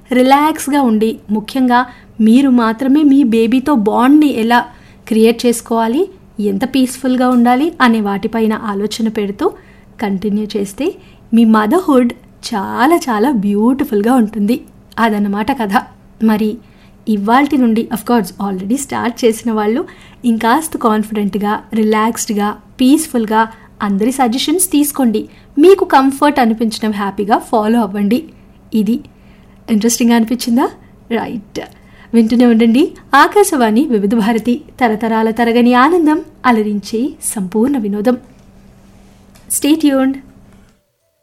రిలాక్స్గా ఉండి ముఖ్యంగా మీరు మాత్రమే మీ బేబీతో బాండ్ని ఎలా క్రియేట్ చేసుకోవాలి ఎంత పీస్ఫుల్గా ఉండాలి అనే వాటిపైన ఆలోచన పెడుతూ కంటిన్యూ చేస్తే మీ మదర్హుడ్ చాలా చాలా బ్యూటిఫుల్గా ఉంటుంది అదన్నమాట కథ మరి ఇవాల్టి నుండి కోర్స్ ఆల్రెడీ స్టార్ట్ చేసిన వాళ్ళు ఇంకాస్త కాన్ఫిడెంట్గా రిలాక్స్డ్గా పీస్ఫుల్గా అందరి సజెషన్స్ తీసుకోండి మీకు కంఫర్ట్ అనిపించిన హ్యాపీగా ఫాలో అవ్వండి ఇది ఇంట్రెస్టింగ్గా అనిపించిందా రైట్ వింటూనే ఉండండి ఆకాశవాణి వివిధ భారతి తరతరాల తరగని ఆనందం అలరించే సంపూర్ణ వినోదం స్టేట్ యూన్డ్